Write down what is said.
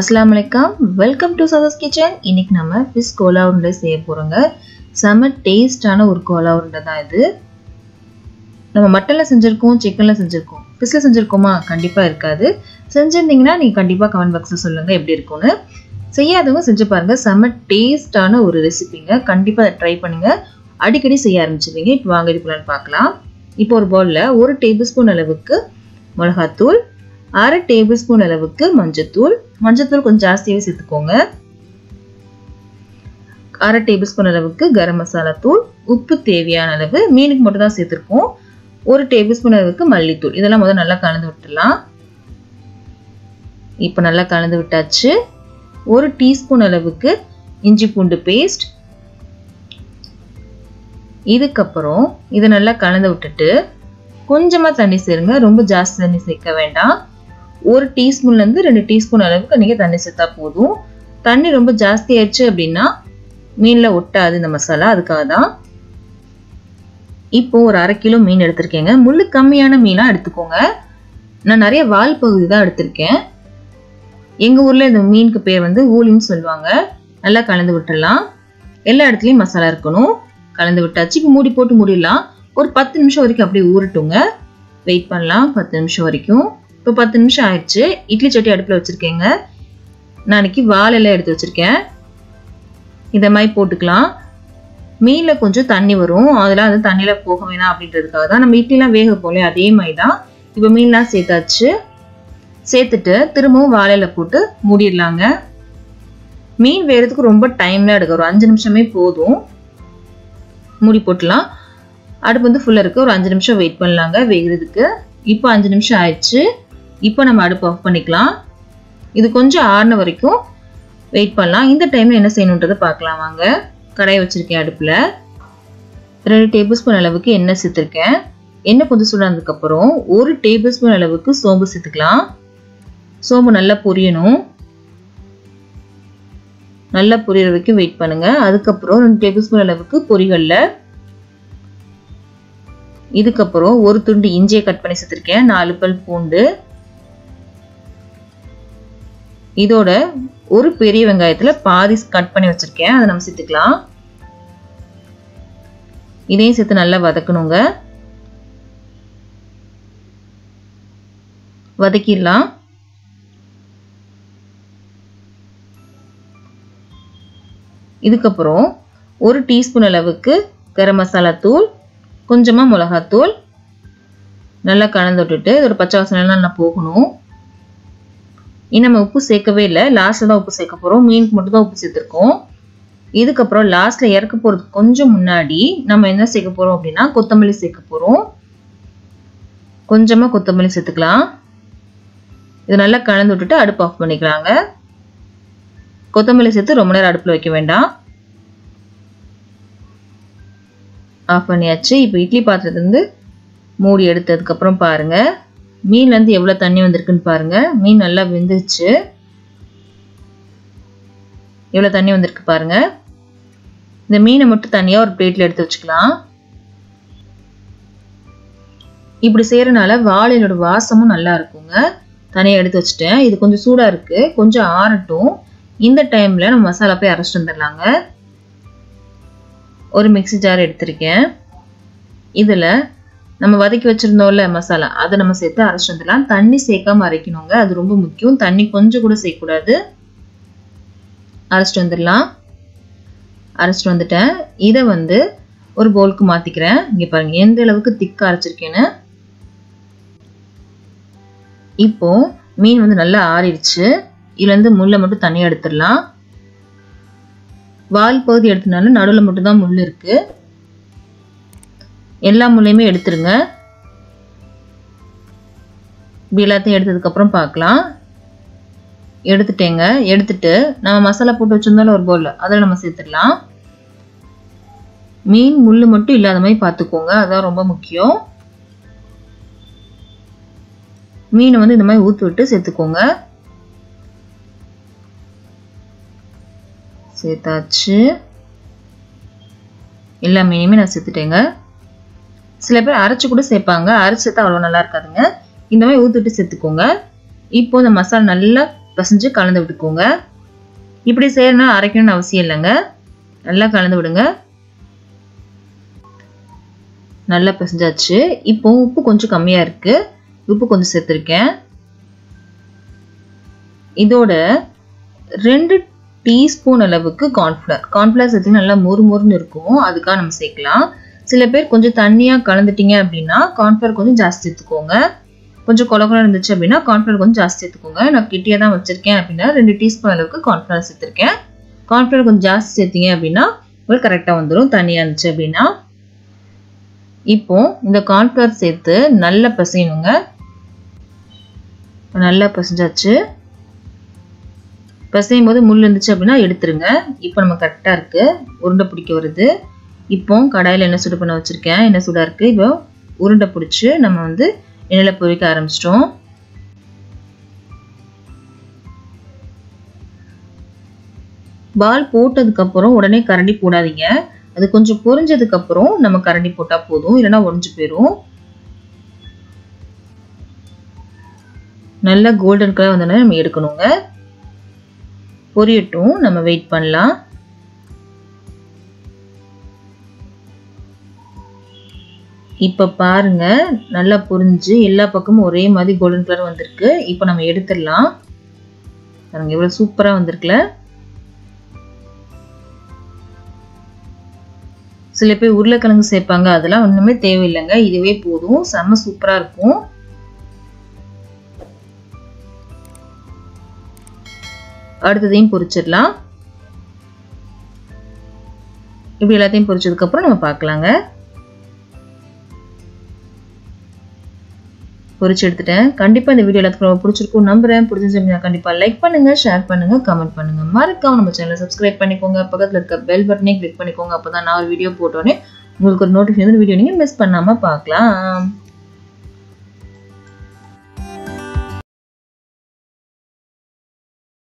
அஸ்லாம் வலைக்கம் welcome to சதஸ் kitchen இன்னைக்கு நம்ம ஃபிஷ் கோலா உருண்டை செய்ய போகிறோங்க செம டேஸ்டான ஒரு கோலா உருண்டை தான் இது நம்ம மட்டனில் செஞ்சுருக்கோம் சிக்கனில் செஞ்சுருக்கோம் ஃபிஷ்ஷில் செஞ்சுருக்கோமா கண்டிப்பாக இருக்காது செஞ்சுருந்தீங்கன்னா நீங்கள் கண்டிப்பாக கமெண்ட் பாக்ஸில் சொல்லுங்கள் எப்படி இருக்கும்னு செய்யாதவங்க செஞ்சு பாருங்கள் செம டேஸ்டான ஒரு ரெசிபிங்க கண்டிப்பாக அதை ட்ரை பண்ணுங்கள் அடிக்கடி செய்ய ஆரம்பிச்சிருவீங்க இப்போ வாங்க இதுக்குள்ளான்னு பார்க்கலாம் இப்போ ஒரு பவுலில் ஒரு டேபிள் ஸ்பூன் அளவுக்கு மிளகாத்தூள் அரை டேபிள் ஸ்பூன் அளவுக்கு மஞ்சத்தூள் மஞ்சத்தூள் கொஞ்சம் ஜாஸ்தியாகவே சேர்த்துக்கோங்க அரை டேபிள் ஸ்பூன் அளவுக்கு கரம் மசாலா தூள் உப்பு தேவையான அளவு மீனுக்கு மட்டும் தான் சேர்த்துருக்கோம் ஒரு டேபிள் ஸ்பூன் அளவுக்கு மல்லித்தூள் இதெல்லாம் முதல்ல நல்லா கலந்து விட்டுடலாம் இப்போ நல்லா கலந்து விட்டாச்சு ஒரு டீஸ்பூன் அளவுக்கு இஞ்சி பூண்டு பேஸ்ட் இதுக்கப்புறம் இதை நல்லா கலந்து விட்டுட்டு கொஞ்சமாக தண்ணி சேருங்க ரொம்ப ஜாஸ்தி தண்ணி சேர்க்க வேண்டாம் ஒரு டீஸ்பூன்லேருந்து ரெண்டு டீஸ்பூன் அளவுக்கு நீங்கள் தண்ணி சேர்த்தா போதும் தண்ணி ரொம்ப ஜாஸ்தி ஆயிடுச்சு அப்படின்னா மீனில் ஒட்டாது இந்த மசாலா அதுக்காக தான் இப்போ ஒரு அரை கிலோ மீன் எடுத்திருக்கேங்க முள்ளு கம்மியான மீனாக எடுத்துக்கோங்க நான் நிறைய வால் பகுதி தான் எடுத்திருக்கேன் எங்கள் ஊரில் இந்த மீனுக்கு பேர் வந்து ஊலின்னு சொல்லுவாங்க நல்லா கலந்து விட்டுடலாம் எல்லா இடத்துலையும் மசாலா இருக்கணும் கலந்து விட்டாச்சு இப்போ மூடி போட்டு மூடிடலாம் ஒரு பத்து நிமிஷம் வரைக்கும் அப்படியே ஊறட்டுங்க வெயிட் பண்ணலாம் பத்து நிமிஷம் வரைக்கும் இப்போ பத்து நிமிஷம் ஆயிடுச்சு இட்லி சட்டி அடுப்பில் வச்சுருக்கேங்க நாளைக்கு வாழெல்லாம் எடுத்து வச்சுருக்கேன் இதை மாதிரி போட்டுக்கலாம் மீனில் கொஞ்சம் தண்ணி வரும் அதெல்லாம் வந்து தண்ணியில் போக வேணாம் அப்படின்றதுக்காக தான் நம்ம இட்லிலாம் வேக போல அதே மாதிரி தான் இப்போ மீன்லாம் சேர்த்தாச்சு சேர்த்துட்டு திரும்பவும் வாழையில போட்டு மூடிடலாங்க மீன் வேகிறதுக்கு ரொம்ப டைம்லாம் எடுக்க ஒரு அஞ்சு நிமிஷமே போதும் மூடி போட்டுலாம் அடுப்பு வந்து ஃபுல்லாக இருக்குது ஒரு அஞ்சு நிமிஷம் வெயிட் பண்ணலாங்க வேகிறதுக்கு இப்போ அஞ்சு நிமிஷம் ஆயிடுச்சு இப்போ நம்ம அடுப்பு ஆஃப் பண்ணிக்கலாம் இது கொஞ்சம் ஆறின வரைக்கும் வெயிட் பண்ணலாம் இந்த டைமில் என்ன செய்யணுன்றதை பார்க்கலாம் வாங்க கடாயை வச்சுருக்கேன் அடுப்பில் ரெண்டு டேபிள் ஸ்பூன் அளவுக்கு எண்ணெய் சேர்த்துருக்கேன் எண்ணெய் கொஞ்சம் சூடானதுக்கப்புறம் ஒரு டேபிள் ஸ்பூன் அளவுக்கு சோம்பு சேர்த்துக்கலாம் சோம்பு நல்லா பொரியணும் நல்லா பொரியற வரைக்கும் வெயிட் பண்ணுங்க அதுக்கப்புறம் ரெண்டு டேபிள் ஸ்பூன் அளவுக்கு பொரிகல்ல இதுக்கப்புறம் ஒரு துண்டு இஞ்சியை கட் பண்ணி சேர்த்துருக்கேன் நாலு பல் பூண்டு இதோட ஒரு பெரிய வெங்காயத்தில் பாதி கட் பண்ணி வச்சுருக்கேன் அதை நம்ம சேர்த்துக்கலாம் இதையும் சேர்த்து நல்லா வதக்கணுங்க வதக்கிடலாம் இதுக்கப்புறம் ஒரு டீஸ்பூன் அளவுக்கு கரம் மசாலா தூள் கொஞ்சமாக மிளகாத்தூள் நல்லா கலந்து விட்டுட்டு இதோட பச்சை வாசனைலாம் நல்லா போகணும் இன்னும் நம்ம உப்பு சேர்க்கவே இல்லை லாஸ்ட்டில் தான் உப்பு சேர்க்க போகிறோம் மீனுக்கு மட்டும் தான் உப்பு சேர்த்துருக்கோம் இதுக்கப்புறம் லாஸ்ட்டில் இறக்க போகிறதுக்கு கொஞ்சம் முன்னாடி நம்ம என்ன சேர்க்க போகிறோம் அப்படின்னா கொத்தமல்லி சேர்க்க போகிறோம் கொஞ்சமாக கொத்தமல்லி சேர்த்துக்கலாம் இது நல்லா கலந்து விட்டுட்டு அடுப்பு ஆஃப் பண்ணிக்கலாங்க கொத்தமல்லி சேர்த்து ரொம்ப நேரம் அடுப்பில் வைக்க வேண்டாம் ஆஃப் பண்ணியாச்சு இப்போ இட்லி பாத்திரத்துலேருந்து மூடி எடுத்ததுக்கப்புறம் பாருங்கள் மீன்லேருந்து எவ்வளோ தண்ணி வந்திருக்குன்னு பாருங்கள் மீன் நல்லா வெந்துருச்சு எவ்வளோ தண்ணி வந்திருக்கு பாருங்கள் இந்த மீனை மட்டும் தனியாக ஒரு பிளேட்டில் எடுத்து வச்சுக்கலாம் இப்படி செய்கிறனால வாழையினோட வாசமும் நல்லா இருக்குங்க தனியாக எடுத்து வச்சுட்டேன் இது கொஞ்சம் சூடாக இருக்குது கொஞ்சம் ஆறட்டும் இந்த டைமில் நம்ம மசாலா போய் அரைச்சிட்டு வந்துடலாங்க ஒரு மிக்சி ஜார் எடுத்திருக்கேன் இதில் நம்ம வதக்கி வச்சுருந்தோம்ல மசாலா அதை நம்ம சேர்த்து அரைச்சிட்டு வந்துடலாம் தண்ணி சேர்க்காம அரைக்கணுங்க அது ரொம்ப முக்கியம் தண்ணி கொஞ்சம் கூட சேர்க்கக்கூடாது அரைச்சிட்டு வந்துடலாம் அரைச்சிட்டு வந்துட்டேன் இதை வந்து ஒரு பவுலுக்கு மாற்றிக்கிறேன் இங்கே பாருங்கள் எந்த அளவுக்கு திக்காக அரைச்சிருக்கேன்னு இப்போ மீன் வந்து நல்லா ஆறிடுச்சு இதுலேருந்து முள்ளை மட்டும் தனியாக எடுத்துடலாம் வால் பகுதி எடுத்தனால நடுவில் மட்டும்தான் முள் இருக்கு எல்லா முள்ளையுமே எடுத்துருங்க இப்படி எல்லாத்தையும் எடுத்ததுக்கப்புறம் பார்க்கலாம் எடுத்துட்டேங்க எடுத்துட்டு நம்ம மசாலா போட்டு வச்சிருந்தாலும் ஒரு பவுலில் அதில் நம்ம சேர்த்துடலாம் மீன் முள் மட்டும் இல்லாத மாதிரி பார்த்துக்கோங்க அதான் ரொம்ப முக்கியம் மீனை வந்து இந்த மாதிரி ஊற்றி விட்டு சேர்த்துக்கோங்க சேர்த்தாச்சு எல்லா மீனையுமே நான் சேர்த்துட்டேங்க சில பேர் அரைச்சி கூட சேர்ப்பாங்க அரைச்சி சேர்த்தா அவ்வளோ நல்லா இருக்காதுங்க இந்த மாதிரி ஊற்றிட்டு சேர்த்துக்கோங்க இப்போ இந்த மசாலா நல்லா பசைஞ்சு கலந்து விட்டுக்கோங்க இப்படி செய்யணும்னா அரைக்கணும்னு அவசியம் இல்லைங்க நல்லா கலந்து விடுங்க நல்லா பிசைஞ்சாச்சு இப்போ உப்பு கொஞ்சம் கம்மியாக இருக்குது உப்பு கொஞ்சம் சேர்த்துருக்கேன் இதோட ரெண்டு டீஸ்பூன் அளவுக்கு கார்ன்ஃப்ளவர் கார்ன்ஃப்ளவர் சேர்த்து நல்லா மொறு மொறுன்னு இருக்கும் அதுக்காக நம்ம சேர்க்கலாம் சில பேர் கொஞ்சம் தண்ணியாக கலந்துட்டீங்க அப்படின்னா கார்ன்ஃப்ளவர் கொஞ்சம் ஜாஸ்தி சேர்த்துக்கோங்க கொஞ்சம் குழகுலம் இருந்துச்சு அப்படின்னா கார்ன்ஃப்ளவர் கொஞ்சம் ஜாஸ்தி சேர்த்துக்கோங்க நான் கிட்டியாக தான் வச்சுருக்கேன் அப்படின்னா ரெண்டு டீஸ்பூன் அளவுக்கு கார்ன்ஃப்ளவர் சேர்த்துருக்கேன் கார்ன்ஃப்ளவர் கொஞ்சம் ஜாஸ்தி சேர்த்தீங்க அப்படின்னா உங்களுக்கு கரெக்டாக வந்துடும் தண்ணியாக இருந்துச்சு அப்படின்னா இப்போ இந்த கார்ன்ஃப்ளவர் சேர்த்து நல்லா பிசையணுங்க நல்லா பிசைஞ்சாச்சு பிசையும் போது முள் இருந்துச்சு அப்படின்னா எடுத்துருங்க இப்போ நம்ம கரெக்டாக இருக்குது உருண்டை பிடிக்க வருது இப்போ கடாயில் எண்ணெய் சுடு பண்ண வச்சுருக்கேன் எண்ணெய் சூடாக இருக்குது இப்போ உருண்டை பிடிச்சி நம்ம வந்து எண்ணெயில் பொரிக்க ஆரம்பிச்சிட்டோம் பால் போட்டதுக்கப்புறம் உடனே கரண்டி போடாதீங்க அது கொஞ்சம் பொரிஞ்சதுக்கப்புறம் நம்ம கரண்டி போட்டால் போதும் இல்லைன்னா உடஞ்சி போயிடும் நல்லா கோல்டன் கலர் வந்தோடனே நம்ம எடுக்கணுங்க பொரியட்டும் நம்ம வெயிட் பண்ணலாம் இப்போ பாருங்க நல்லா புரிஞ்சு எல்லா பக்கமும் ஒரே மாதிரி கோல்டன் கலர் வந்திருக்கு இப்போ நம்ம எடுத்துடலாம் பாருங்க இவ்வளோ சூப்பராக வந்திருக்குல சில பேர் உருளைக்கிழங்கு சேர்ப்பாங்க அதெல்லாம் ஒன்றுமே தேவையில்லைங்க இதுவே போதும் செம்ம சூப்பராக இருக்கும் அடுத்ததையும் பொரிச்சிடலாம் இப்படி எல்லாத்தையும் பொரிச்சதுக்கப்புறம் நம்ம பார்க்கலாங்க பொரிச்சு எடுத்துட்டேன் கண்டிப்பாக இந்த வீடியோ எல்லாத்துக்கும் ரொம்ப பிடிச்சிருக்கும் நம்புறேன் பிடிச்சிருந்துச்சு கண்டிப்பாக லைக் பண்ணுங்க ஷேர் பண்ணுங்க கமெண்ட் பண்ணுங்க மறக்காம நம்ம சேனலை சப்ஸ்கிரைப் பண்ணிக்கோங்க பக்கத்தில் இருக்க பெல் பட்டனே கிளிக் பண்ணிக்கோங்க அப்போ தான் நான் ஒரு வீடியோ போட்டோன்னே உங்களுக்கு ஒரு நோட்டிஃபிகேஷன் வீடியோ நீங்கள் மிஸ் பண்ணாமல் பார்க்கலாம்